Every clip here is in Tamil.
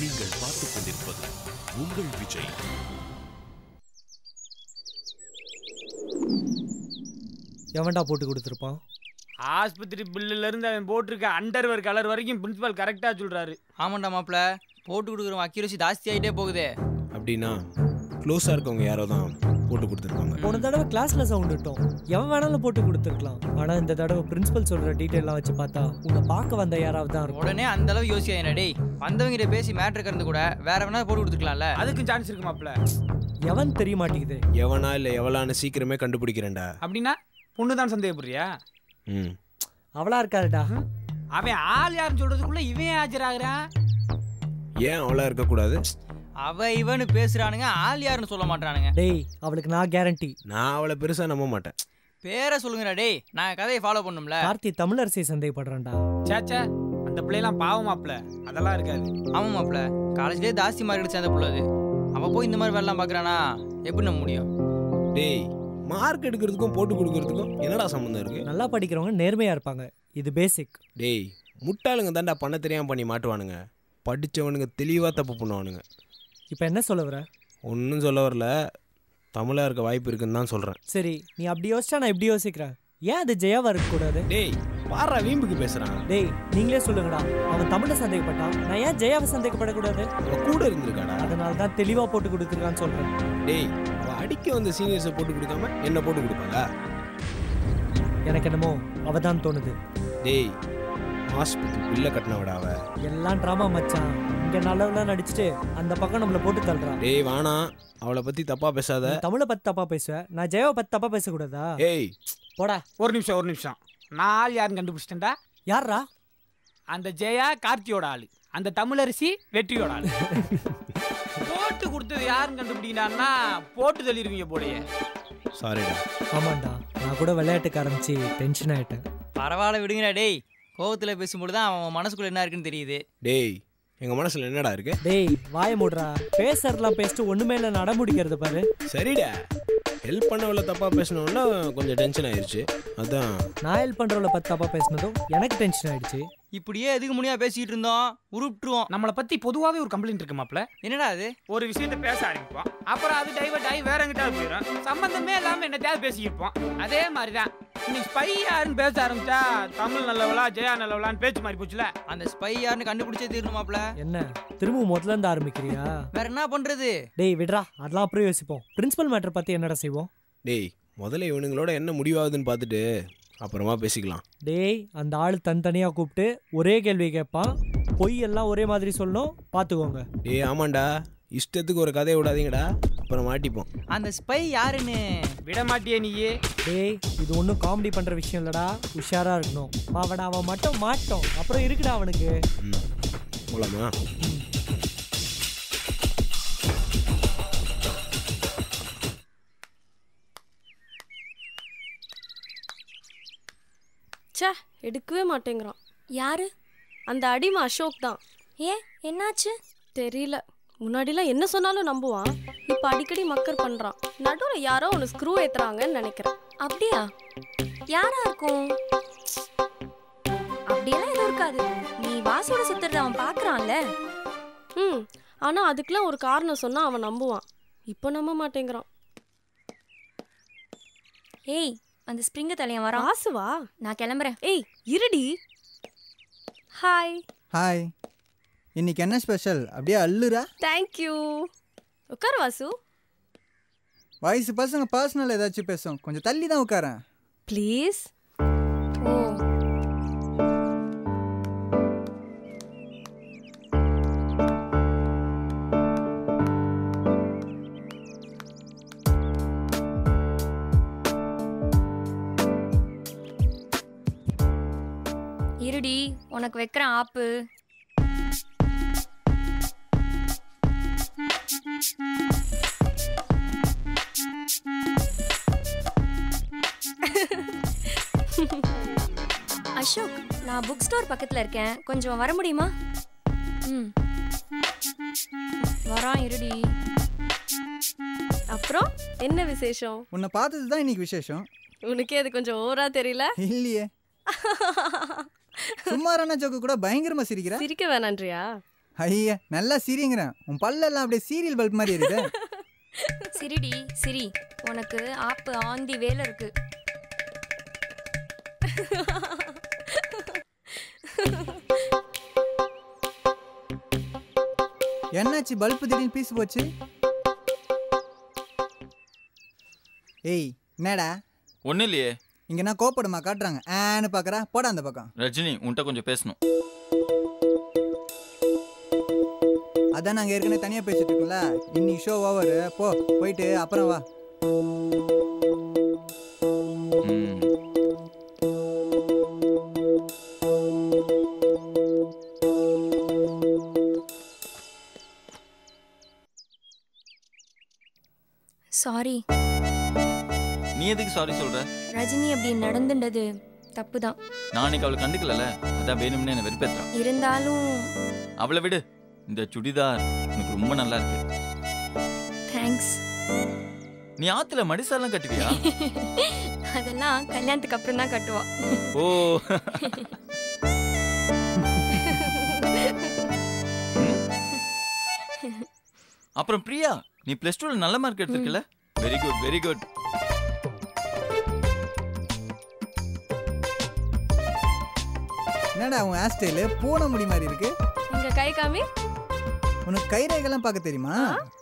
நீங்கள் பார்த்துக் கொண்டிருப்பது உங்கள் விஜய் எவன்டா போட்டு கொடுத்துருப்பான் ஆஸ்பத்திரி பில்லுல இருந்து அவன் போட்டிருக்க அண்டர்வேர் கலர் வரைக்கும் பிரின்சிபால் கரெக்டா சொல்றாரு ஆமாண்டா மாப்பிள போட்டு கொடுக்குற அக்யூரசி ஜாஸ்தி ஆகிட்டே போகுதே அப்படின்னா க்ளோஸாக இருக்கவங்க யாரோ தான் போட்டு கொடுத்துருப்பாங்க போன தடவை கிளாஸ்ல சவுண்ட் விட்டோம் எவன் வேணாலும் போட்டு கொடுத்துருக்கலாம் ஆனா இந்த தடவை பிரின்சிபல் சொல்ற டீட்டெயிலாம் வச்சு பார்த்தா உன்னை பார்க்க வந்த யாராவது தான் இருக்கும் உடனே அந்த அளவு யோசிக்காதீங்க டேய் வந்தவங்கிட்ட பேசி மேட்ரு கறந்து கூட வேற வேணா போட்டு கொடுத்துக்கலாம்ல அதுக்கும் சான்ஸ் இருக்கு மாப்ள எவன் தெரிய மாட்டேங்குது எவனா இல்லை எவளான்னு சீக்கிரமே கண்டுபிடிக்கிறேன்டா அப்படின்னா பொண்ணு தான் சந்தேகப்படுறியா ம் அவளா இருக்காருடா அவன் ஆள் யாருன்னு சொல்றதுக்குள்ள இவன் ஆஜராகிறான் ஏன் அவளா இருக்கக்கூடாது அவ இவனு பேசுறானுங்க ஆள் யாருன்னு சொல்ல மாட்டானுங்க டேய் அவளுக்கு நான் கேரண்டி நான் அவளை பெருசாக நம்ப மாட்டேன் பேரை சொல்லுங்கடா டேய் நான் கதையை ஃபாலோ பண்ணும்ல கார்த்தி தமிழரசியை சந்தேகப்படுறான்டா சேச்சே அந்த பிள்ளைலாம் பாவம் மாப்ள அதெல்லாம் இருக்காது ஆமா மாப்பிள காலேஜ்லேயே ஜாஸ்தி மார்க் சேர்ந்த புள்ள அது அவ போய் இந்த மாதிரி வேலைலாம் பார்க்கறானா எப்படி நம்ப முடியும் டேய் மார்க் எடுக்கிறதுக்கும் போட்டு கொடுக்கறதுக்கும் என்னடா சம்மந்தம் இருக்கு நல்லா படிக்கிறவங்க நேர்மையா இருப்பாங்க இது பேசிக் டேய் முட்டாளுங்க தாண்டா பண்ண தெரியாம பண்ணி மாட்டுவானுங்க படிச்சவனுங்க தெளிவாக தப்பு பண்ணுவானுங்க இப்போ என்ன சொல்ல வர ஒன்றும் சொல்ல வரல தமிழாக இருக்க வாய்ப்பு இருக்குன்னு தான் சொல்கிறேன் சரி நீ அப்படி யோசிச்சா நான் இப்படி யோசிக்கிறேன் ஏன் அது ஜெயாவா இருக்கக்கூடாது டேய் பாரா வீம்புக்கு பேசுகிறான் டேய் நீங்களே சொல்லுங்கடா அவன் தமிழை சந்தேகப்பட்டான் நான் ஏன் ஜெயாவை சந்தேகப்படக்கூடாது அவன் கூட இருந்திருக்காடா அதனால தான் தெளிவா போட்டு கொடுத்துருக்கான்னு சொல்றேன் டேய் அவன் அடிக்க வந்த சீனியர்ஸை போட்டு கொடுக்காம என்ன போட்டு கொடுப்பாளா எனக்கு என்னமோ அவ தான் தோணுது டேய் ஹாஸ்பிட்டல் பில்லை கட்டினவடா அவ எல்லாம் ட்ராமா மச்சான் இங்க நல்லவெல்லாம் நடிச்சுட்டு அந்த பக்கம் நம்மள போட்டு தள்ளுறான் டேய் வானா அவளை பற்றி தப்பாக பேசாத நீ தமிழை பத்தி தப்பா பேசுவேன் நான் ஜெயாவை பத்தி தப்பா பேசக்கூடாதா ஏய் போடா ஒரு நிமிஷம் ஒரு நிமிஷம் நான் ஆள் யாருன்னு கண்டுபிடிச்சிட்டேன்டா யாரா அந்த ஜெயா கார்த்தியோட ஆளு அந்த தமிழரசி வெற்றியோட ஆளு போட்டு கொடுத்தது யாருன்னு கண்டுபிடிக்கிறான்னா போட்டு தள்ளிடுவீங்க போலயே சாரிடா ஆமாண்டா நான் கூட விளையாட்டுக்கு ஆரம்பிச்சு டென்ஷன் ஆயிட்டேன் பரவாயில்ல விடுங்கடா டேய் கோவத்தில் பேசும்போது தான் அவன் மனசுக்குள்ள என்ன இருக்குன்னு தெரியுது டேய் எங்கள் மனசில் என்னடா இருக்கு டேய் வாய மூடுறா பேசுறதுலாம் பேசிட்டு ஒண்ணுமே இல்லை நட முடிக்கிறது பாரு சரிடா ஹெல்ப் பண்ணவள தப்பாக பேசினோன்னா கொஞ்சம் டென்ஷன் ஆயிடுச்சு அதான் நான் ஹெல்ப் பண்றவள பத்தி தப்பா பேசினதும் எனக்கு டென்ஷன் ஆயிடுச்சு இப்படியே எதுக்கு முடியா பேசிட்டு இருந்தோம் உருப்பிட்டுருவோம் நம்மளை பத்தி பொதுவாகவே ஒரு கம்ப்ளைண்ட் இருக்கு மாப்ள என்னடா அது ஒரு விஷயத்த பேச ஆரம்பிப்போம் அப்புறம் அது டைவர்ட் ஆகி வேற எங்கிட்டாவது போயிடும் சம்பந்தமே இல்லாம என்னத்தையாவது பேசியிருப்போம் அதே மாதிரிதான் இன்னைக்கு ஸ்பை யாருன்னு பேச ஆரம்பிச்சா தமிழ் நல்லவளா ஜெயா நல்லவளான்னு பேச்சு மாறி போச்சுல அந்த ஸ்பை யாருன்னு கண்டுபிடிச்சே தீரணுமாப்ல என்ன திரும்ப முதல்ல இருந்து ஆரம்பிக்கிறியா வேற என்ன பண்றது டேய் விடுறா அதெல்லாம் அப்புறம் யோசிப்போம் பிரின்சிபல் மேட்டர் பத்தி என்னடா செய்வோம் டேய் முதல்ல இவனுங்களோட என்ன முடிவாகுதுன்னு பார்த்துட்டு அப்புறமா பேசிக்கலாம் டேய் அந்த ஆள் தனித்தனியா கூப்பிட்டு ஒரே கேள்வி கேட்பான் பொய் எல்லாம் ஒரே மாதிரி சொல்லணும் பார்த்துக்கோங்க டேய் ஆமாண்டா இஷ்டத்துக்கு ஒரு கதையை விடாதீங்கடா அப்புறம் மாட்டிப்போம் அந்த ஸ்பை யாருன்னு விட மாட்டியே நீயே டேய் இது ஒன்றும் காமெடி பண்ற விஷயம் இல்லடா உஷாரா இருக்கணும் அவன் அவன் மட்டும் மாட்டோம் அப்புறம் இருக்குடா அவனுக்கு ம் போலாமா ச்சே எடுக்கவே மாட்டேங்கிறான் யாரு அந்த அடிமை அசோக் தான் ஏன் என்னாச்சு தெரியல முன்னாடிலாம் என்ன சொன்னாலும் நம்புவான் இப்போ அடிக்கடி மக்கர் பண்றான் நடுவில் யாரோ ஒன்று ஸ்க்ரூ ஏத்துறாங்கன்னு நினைக்கிறேன் அப்படியா யாரா இருக்கும் அப்படியெல்லாம் எதுவும் இருக்காது நீ வாசோட சுத்துறத அவன் பாக்குறான்ல ம் ஆனால் அதுக்கெல்லாம் ஒரு காரணம் சொன்னா அவன் நம்புவான் இப்போ நம்ப மாட்டேங்கிறான் ஏய் அந்த ஸ்ப்ரிங்க தலையன் வரான் வாசுவா நான் கிளம்புறேன் ஏய் இருடி ஹாய் ஹாய் இன்னைக்கு என்ன ஸ்பெஷல் அப்படியே அள்ளுறா தேங்க்யூ உட்கார் வாசு வயசு பசங்க பர்சனல் ஏதாச்சும் பேசும் கொஞ்சம் தள்ளி தான் உட்காரேன் ப்ளீஸ் ஓ இருடி உனக்கு வைக்கிறேன் ஆப்பு அசோக் நான் புக் ஸ்டோர் பக்கத்துல இருக்கேன் கொஞ்சம் வர முடியுமா ம் வரான் இருடி அப்புறம் என்ன விசேஷம் உன்னை பார்த்தது தான் இன்னைக்கு விசேஷம் உனக்கே அது கொஞ்சம் ஓவரா தெரியல இல்லையே சுமாரான ஜோக்கு கூட பயங்கரமா சிரிக்கிற சிரிக்க வேணான்றியா ஐயா நல்லா சிரிங்கிறேன் உன் பல்லெல்லாம் அப்படியே சீரியல் பல்ப் மாதிரி இருக்குது சிரிடி சிரி உனக்கு ஆப்பு ஆந்தி வேலை இருக்கு என்னாச்சு பல்ப் திடீர்னு பீஸ் போச்சு ஏய் என்னடா ஒன்றும் இல்லையே இங்க நான் கோப்படமா காட்டுறாங்க ஆன்னு பாக்குறா போடா அந்த பக்கம் ரஜினி உன்கிட்ட கொஞ்சம் பேசணும் அதான் நாங்க ஏற்கனவே தனியா பேசிட்டு இருக்கோம்ல இன்னைக்கு ஷோ ஓவர் போ போயிட்டு அப்புறம் வா ம். சாரி நீ எதுக்கு சாரி சொல்ற ரஜினி அப்படி நடந்துண்டது தப்பு தான் நான் அன்னைக்கு அவளை கண்டுக்கலல அதான் வேணும்னு என்ன வெறுப்பேத்துறான் இருந்தாலும் அவளை விடு இந்த சுடிதார் உனக்கு ரொம்ப நல்லா இருக்கு தேங்க்ஸ் நீ ஆத்துல மடிசாலாம் கட்டுவியா அதெல்லாம் கல்யாணத்துக்கு அப்புறம் தான் கட்டுவா ஓ அப்புறம் பிரியா நீ பிளஸ் டூல நல்ல மார்க் எடுத்திருக்கல வெரி குட் வெரி குட் என்னடா உன் ஹேர் ஸ்டைலு பூனை முடி மாதிரி இருக்கு இங்க கை காமி உனக்கு கை ரேகைலாம் பார்க்க தெரியுமா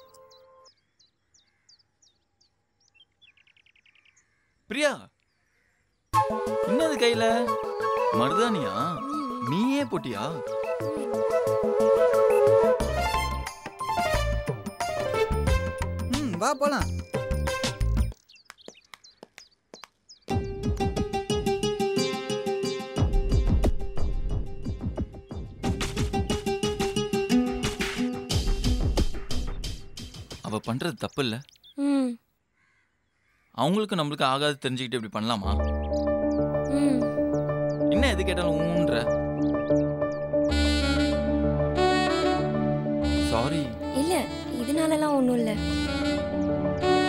பிரியா என்னது கையில மருதானியா நீயே போட்டியா ம் வா போலாம் அவ பண்றது தப்பு இல்ல ம் அவங்களுக்கு நம்மளுக்கு ஆகாது தெரிஞ்சுக்கிட்டு இப்படி பண்ணலாமா ம் என்ன எது கேட்டாலும் ஊன்ற சாரி இல்ல இதனாலலாம் ஒன்றும் இல்லை